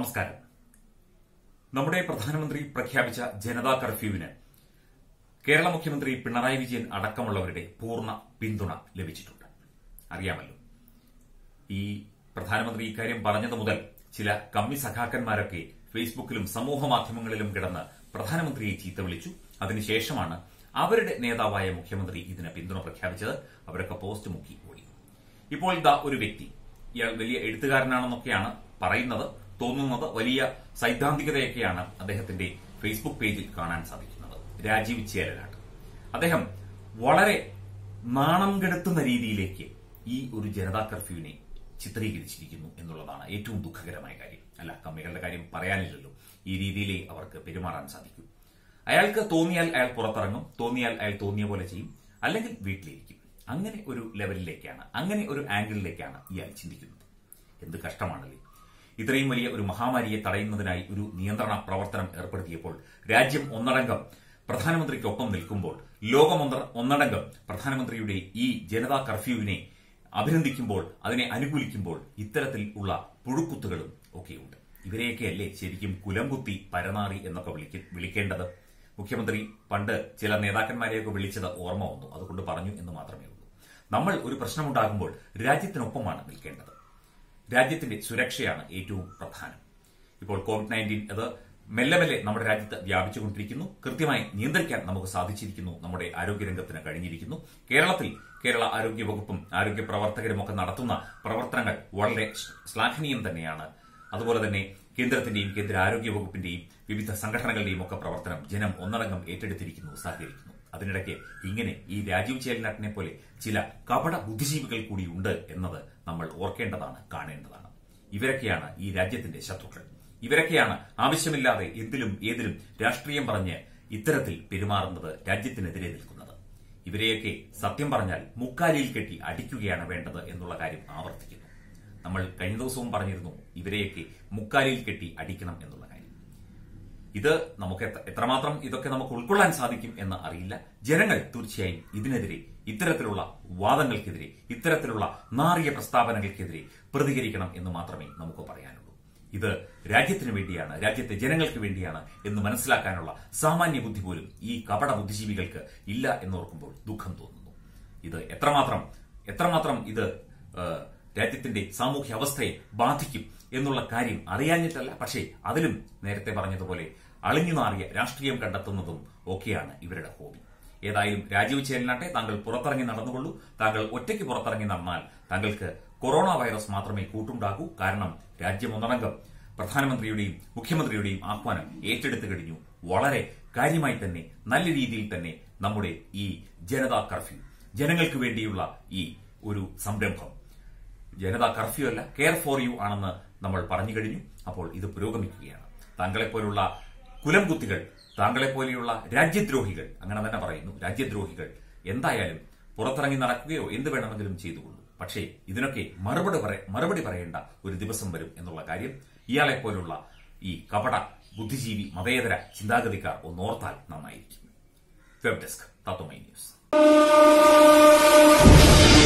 നമസ്കാരം നമ്മുടെ പ്രധാനമന്ത്രി പ്രഖ്യാപിച്ച ജനതാ കർഫ്യൂവിന് കേരള മുഖ്യമന്ത്രി പിണറായി വിജയൻ അടക്കമുള്ളവരുടെ പൂർണ്ണ പിന്തുണ ലഭിച്ചിട്ടുണ്ട് അറിയാമല്ലോ ഈ പ്രധാനമന്ത്രി ഇക്കാര്യം പറഞ്ഞത് മുതൽ ചില കമ്മി സഖാക്കന്മാരൊക്കെ ഫേസ്ബുക്കിലും സമൂഹ മാധ്യമങ്ങളിലും കിടന്ന് പ്രധാനമന്ത്രിയെ ചീത്ത വിളിച്ചു അതിനുശേഷമാണ് അവരുടെ നേതാവായ മുഖ്യമന്ത്രി ഇതിന് പിന്തുണ പ്രഖ്യാപിച്ചത് അവരൊക്കെ പോസ്റ്റ് മുക്കി ഓടി ഇപ്പോൾ ഇതാ ഒരു വ്യക്തി ഇയാൾ വലിയ എഴുത്തുകാരനാണെന്നൊക്കെയാണ് പറയുന്നത് തോന്നുന്നത് വലിയ സൈദ്ധാന്തികതയൊക്കെയാണ് അദ്ദേഹത്തിന്റെ ഫേസ്ബുക്ക് പേജിൽ കാണാൻ സാധിക്കുന്നത് രാജീവ് ചേരനാണ് അദ്ദേഹം വളരെ നാണം കെടുത്തുന്ന രീതിയിലേക്ക് ഈ ഒരു ജനതാ കർഫ്യൂവിനെ ചിത്രീകരിച്ചിരിക്കുന്നു എന്നുള്ളതാണ് ഏറ്റവും ദുഃഖകരമായ കാര്യം അല്ല കമ്മികളുടെ കാര്യം പറയാനില്ലല്ലോ ഈ രീതിയിലേ അവർക്ക് പെരുമാറാൻ സാധിക്കൂ അയാൾക്ക് തോന്നിയാൽ അയാൾ പുറത്തിറങ്ങും തോന്നിയാൽ അയാൾ തോന്നിയ പോലെ ചെയ്യും അല്ലെങ്കിൽ വീട്ടിലിരിക്കും അങ്ങനെ ഒരു ലെവലിലേക്കാണ് അങ്ങനെ ഒരു ആംഗിളിലേക്കാണ് ഇയാൾ ചിന്തിക്കുന്നത് എന്ത് കഷ്ടമാണല്ലേ ഇത്രയും വലിയ ഒരു മഹാമാരിയെ തടയുന്നതിനായി ഒരു നിയന്ത്രണ പ്രവർത്തനം ഏർപ്പെടുത്തിയപ്പോൾ രാജ്യം ഒന്നടങ്കം പ്രധാനമന്ത്രിക്കൊപ്പം നിൽക്കുമ്പോൾ ലോകം ഒന്ന- ഒന്നടങ്കം പ്രധാനമന്ത്രിയുടെ ഈ ജനതാ കർഫ്യൂവിനെ അഭിനന്ദിക്കുമ്പോൾ അതിനെ അനുകൂലിക്കുമ്പോൾ ഇത്തരത്തിൽ ഉള്ള പുഴുക്കുത്തുകളും ഒക്കെയുണ്ട് ഇവരെയൊക്കെയല്ലേ ശരിക്കും കുലംകുത്തി പരനാറി എന്നൊക്കെ വിളിക്ക- വിളിക്കേണ്ടത് മുഖ്യമന്ത്രി പണ്ട് ചില നേതാക്കന്മാരെയൊക്കെ വിളിച്ചത് ഓർമ്മ വന്നു അതുകൊണ്ട് പറഞ്ഞു എന്ന് മാത്രമേ ഉള്ളൂ നമ്മൾ ഒരു പ്രശ്നമുണ്ടാകുമ്പോൾ രാജ്യത്തിനൊപ്പമാണ് നിൽക്കേണ്ടത് രാജ്യത്തിന്റെ സുരക്ഷയാണ് ഏറ്റവും പ്രധാനം ഇപ്പോൾ കോവിഡ് നയൻറ്റീൻ അത് മെല്ലെ മെല്ലെ നമ്മുടെ രാജ്യത്ത് വ്യാപിച്ചുകൊണ്ടിരിക്കുന്നു കൃത്യമായി നിയന്ത്രിക്കാൻ നമുക്ക് സാധിച്ചിരിക്കുന്നു നമ്മുടെ ആരോഗ്യരംഗത്തിന് കഴിഞ്ഞിരിക്കുന്നു കേരളത്തിൽ കേരള ആരോഗ്യ വകുപ്പും ആരോഗ്യ പ്രവർത്തകരും ഒക്കെ നടത്തുന്ന പ്രവർത്തനങ്ങൾ വളരെ ശ്ലാഘനീയം തന്നെയാണ് അതുപോലെ തന്നെ കേന്ദ്രത്തിന്റെയും കേന്ദ്ര ആരോഗ്യ വകുപ്പിന്റെയും വിവിധ സംഘടനകളുടെയും ഒക്കെ പ്രവർത്തനം ജനം ഒന്നടങ്കം ഏറ്റെടുത്തിരിക്കുന്നു സഹകരിക്കുന്നു അതിനിടയ്ക്ക് ഇങ്ങനെ ഈ രാജീവ് ചേലനാട്ടിനെ പോലെ ചില കപട ബുദ്ധിജീവികൾ കൂടിയുണ്ട് എന്നത് നമ്മൾ ഓർക്കേണ്ടതാണ് കാണേണ്ടതാണ് ഇവരൊക്കെയാണ് ഈ രാജ്യത്തിന്റെ ശത്രുക്കൾ ഇവരൊക്കെയാണ് ആവശ്യമില്ലാതെ എന്തിലും ഏതിലും രാഷ്ട്രീയം പറഞ്ഞ് ഇത്തരത്തിൽ പെരുമാറുന്നത് രാജ്യത്തിനെതിരെ നിൽക്കുന്നത് ഇവരെയൊക്കെ സത്യം പറഞ്ഞാൽ മുക്കാലിയിൽ കെട്ടി അടിക്കുകയാണ് വേണ്ടത് എന്നുള്ള കാര്യം ആവർത്തിക്കുന്നു നമ്മൾ കഴിഞ്ഞ ദിവസവും പറഞ്ഞിരുന്നു ഇവരെയൊക്കെ മുക്കാലിയിൽ കെട്ടി അടിക്കണം എന്നുള്ള കാര്യം ഇത് നമുക്ക് എത്ര- എത്രമാത്രം ഇതൊക്കെ നമുക്ക് ഉൾക്കൊള്ളാൻ സാധിക്കും എന്ന് അറിയില്ല ജനങ്ങൾ തീർച്ചയായും ഇതിനെതിരെ ഇത്തരത്തിലുള്ള വാദങ്ങൾക്കെതിരെ ഇത്തരത്തിലുള്ള നാറിയ പ്രസ്താവനകൾക്കെതിരെ പ്രതികരിക്കണം എന്ന് മാത്രമേ നമുക്ക് പറയാനുള്ളൂ ഇത് രാജ്യത്തിന് വേണ്ടിയാണ് രാജ്യത്തെ ജനങ്ങൾക്ക് വേണ്ടിയാണ് എന്ന് മനസ്സിലാക്കാനുള്ള സാമാന്യ ബുദ്ധി പോലും ഈ കപട ബുദ്ധിജീവികൾക്ക് ഇല്ല എന്നോർക്കുമ്പോൾ ദുഃഖം തോന്നുന്നു ഇത് എത്രമാത്രം എത്രമാത്രം ഇത് ഏഹ്, രാജ്യത്തിന്റെ സാമൂഹ്യ അവസ്ഥയെ ബാധിക്കും എന്നുള്ള കാര്യം അറിയാഞ്ഞിട്ടല്ല പക്ഷേ അതിലും നേരത്തെ പറഞ്ഞതുപോലെ അളിഞ്ഞുനാറിയ രാഷ്ട്രീയം കണ്ടെത്തുന്നതും ഒക്കെയാണ് ഇവരുടെ ഹോബി ഏതായാലും രാജീവ് ചേരനാട്ടെ താങ്കൾ പുറത്തിറങ്ങി നടന്നുകൊള്ളൂ താങ്കൾ ഒറ്റയ്ക്ക് പുറത്തിറങ്ങി നടന്നാൽ താങ്കൾക്ക് കൊറോണ വൈറസ് മാത്രമേ കൂട്ടുണ്ടാകൂ കാരണം രാജ്യം ഒന്നടങ്കം പ്രധാനമന്ത്രിയുടെയും മുഖ്യമന്ത്രിയുടെയും ആഹ്വാനം ഏറ്റെടുത്തു കഴിഞ്ഞു വളരെ കാര്യമായി തന്നെ നല്ല രീതിയിൽ തന്നെ നമ്മുടെ ഈ ജനതാ കർഫ്യൂ ജനങ്ങൾക്ക് വേണ്ടിയുള്ള ഈ ഒരു സംരംഭം ജനതാ കർഫ്യൂ അല്ല കെയർ ഫോർ യു ആണെന്ന് നമ്മൾ പറഞ്ഞു കഴിഞ്ഞു അപ്പോൾ ഇത് പുരോഗമിക്കുകയാണ് താങ്കളെപ്പോലുള്ള കുലംകുത്തികൾ താങ്കളെപ്പോലെയുള്ള രാജ്യദ്രോഹികൾ അങ്ങനെ തന്നെ പറയുന്നു രാജ്യദ്രോഹികൾ എന്തായാലും പുറത്തിറങ്ങി നടക്കുകയോ എന്ത് വേണമെങ്കിലും ചെയ്തുകൊള്ളൂ പക്ഷേ ഇതിനൊക്കെ മറുപടി പറ മറുപടി പറയേണ്ട ഒരു ദിവസം വരും എന്നുള്ള കാര്യം ഇയാളെപ്പോലുള്ള ഈ കപട ബുദ്ധിജീവി മതേതര ചിന്താഗതിക്കാർ ഒന്നോർത്താൽ നന്നായിരിക്കും വെബ് ഡെസ്ക് തത്വമൈ ന്യൂസ്